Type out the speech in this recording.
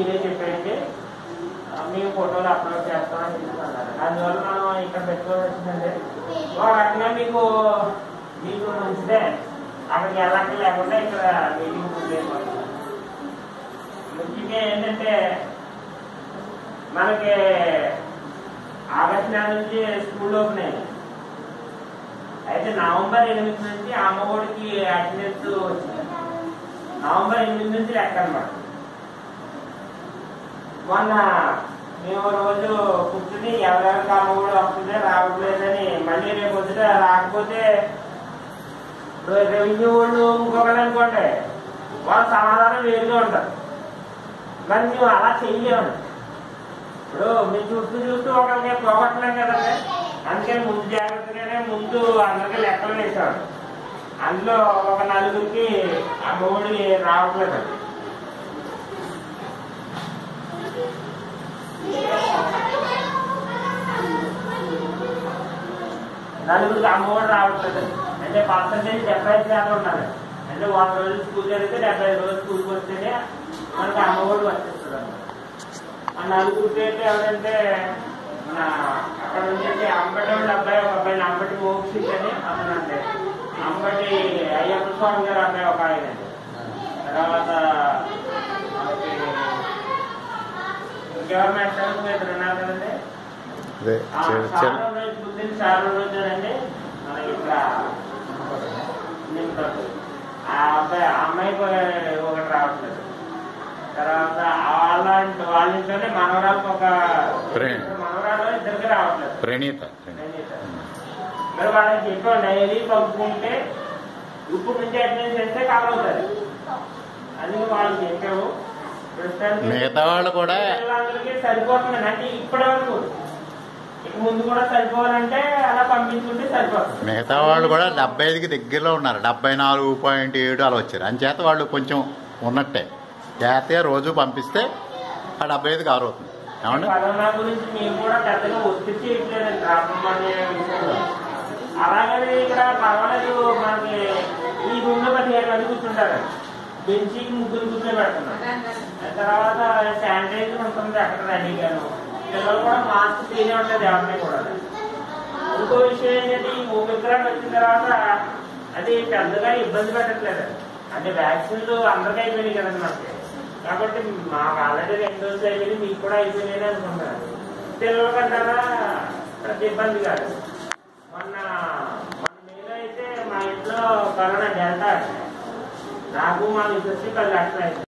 మీరే చెప్పేయండి ఆ, మేము ఫోటోలు అప్లోడ్ చేస్తామని చెప్తున్నారు అందువల్ల మనం ఇక్కడ పెట్టుకోవాల్సి వచ్చిందండి ఒక రకంగా మీకు మీకు మంచిదే అక్కడికి వెళ్ళక లేకుండా ఇక్కడ మీటింగ్ పూర్తి అయిపోతుంది ముఖ్యంగా ఏంటంటే మనకి ఆగస్టు నెల నుంచి స్కూల్ ఓపెన్ అయ్యింది అయితే నవంబర్ ఎనిమిది నుంచి అమ్మఒడికి అటెండెన్స్ వచ్చింది నవంబర్ ఎనిమిది నుంచి లెక్క అనమాట మొన్న మేము రోజు కూర్చుని ఎవరెవరికి అమ్మఒడి వస్తుందే రావట్లేదని మళ్ళీ రేపు వద్దుట రాకపోతే ఇప్పుడు రెవెన్యూ వాళ్ళు ఇంకొకరు అనుకోండి వాళ్ళ సమాధానం వేరుగా ఉంటారు మరి మేము అలా చెయ్యలేము ఇప్పుడు మేము చూస్తూ చూస్తూ ఒకరికి పోగొట్టలేం కదండి అందుకని ముందు జాగ్రత్తగానే ముందు అందరికి లెక్కలు వేసేవాడు అందులో ఒక నలుగురికి ఆ మూడి రావట్లేదు నలుగురికి అమ్మఒడి రావట్లేదు అంటే పర్సంటేజ్ డెబ్బై ఐదు శాతం ఉండాలి అంటే వంద రోజులు స్కూల్ జరిగితే డెబ్బై ఐదు రోజులు స్కూల్కి వస్తేనే మనకి అమ్మఒడి వచ్చేస్తుంది అన్నమాట ఆ నలుగురికి అయితే ఎవరంటే మన అక్కడ నుంచి అంబటి వాళ్ళ అబ్బాయి ఒక అబ్బాయి అంబటి మోక్షిత్ అని అతను అంటే అంబటి అయ్యప్ప స్వామి గారు అబ్బాయి ఒక ఆయన అండి తర్వాత మనకి గవర్నమెంట్ సర్వీస్ ఇద్దరు ఉన్నారు కదండి అదే ఆ చె- సార్ చె- రోజు బుద్ధిని సార్ రోజు అండి మన ఇక్కడ నింపుతారు ఆ అబ్బాయి ఆ అమ్మాయి కూడా ఒకటి రావట్లేదు తర్వాత వాళ్ళ వాళ్ళ ఇంట్లోనే మనవరాలకు ఒక ప్రేమ. మనవరాలు ఇద్దరికి రావట్లేదు ప్రణీత ప్రణీత. మరి వాళ్ళకి చెప్పాం డైలీ పంపుకుంటే ఇప్పుడు నుంచి అటెండెన్స్ చేస్తే కవర్ అవుతుంది అందుకే వాళ్ళకి చెప్పాము ప్రస్తుతానికి మిగతా వాళ్ళు కూడా పిల్లలందరికీ సరిపోతుంది అంటే ఇప్పటి వరకు ఇక ముందు కూడా సరిపోవాలంటే అలా పంపించుకుంటే సరిపోతుంది మిగతా వాళ్ళు కూడా డెబ్బై ఐదుకి దగ్గరలో ఉన్నారు డెబ్బై నాలుగు పాయింట్ ఏడు అలా వచ్చారు అంచేత వాళ్ళు కొంచెం ఉన్నట్టే జాగ్రత్తగా రోజు పంపిస్తే ఆ డెబ్బై ఐదు కవర్ అవుతుంది ఏమండి కరోనా గురించి మేము కూడా పెద్దగా ఒత్తిడి చేయట్లేదండి రాష్ట్రం అనే విషయంలో అలాగని ఇక్కడ పర్వాలేదు మనకి ఈ రూమ్ లో పదిహేను మంది కూర్చుంటారు బెంచి ముగ్గురు కూర్చోబెడుతున్నారు తర్వాత శానిటైజర్ ఉంటుంది అక్కడ రెడీగాను పిల్లలు కూడా మాస్క్ తీనే ఉంటుంది ఎవరిని కూడా ఇంకో విషయం ఏంటంటే ఈ ఓమిక్రాన్ వచ్చిన తర్వాత అది పెద్దగా ఇబ్బంది పెట్టట్లేదు అంటే వ్యాక్సిన్లు అందరికీ అయిపోయినాయి కదండి మనకి కాబట్టి మాకు ఆల్రెడీ రెండు డోసులు అయిపోయినాయి మీకు కూడా అయిపోయినాయి అనుకుంటున్నాను పిల్లల కంటారా పెద్ద ఇబ్బంది కాదు మొన్న మొన్న మేలో అయితే మా ఇంట్లో కరోనా డెల్టా నాకు మా మిస్సెస్కి పది లక్షలు అయింది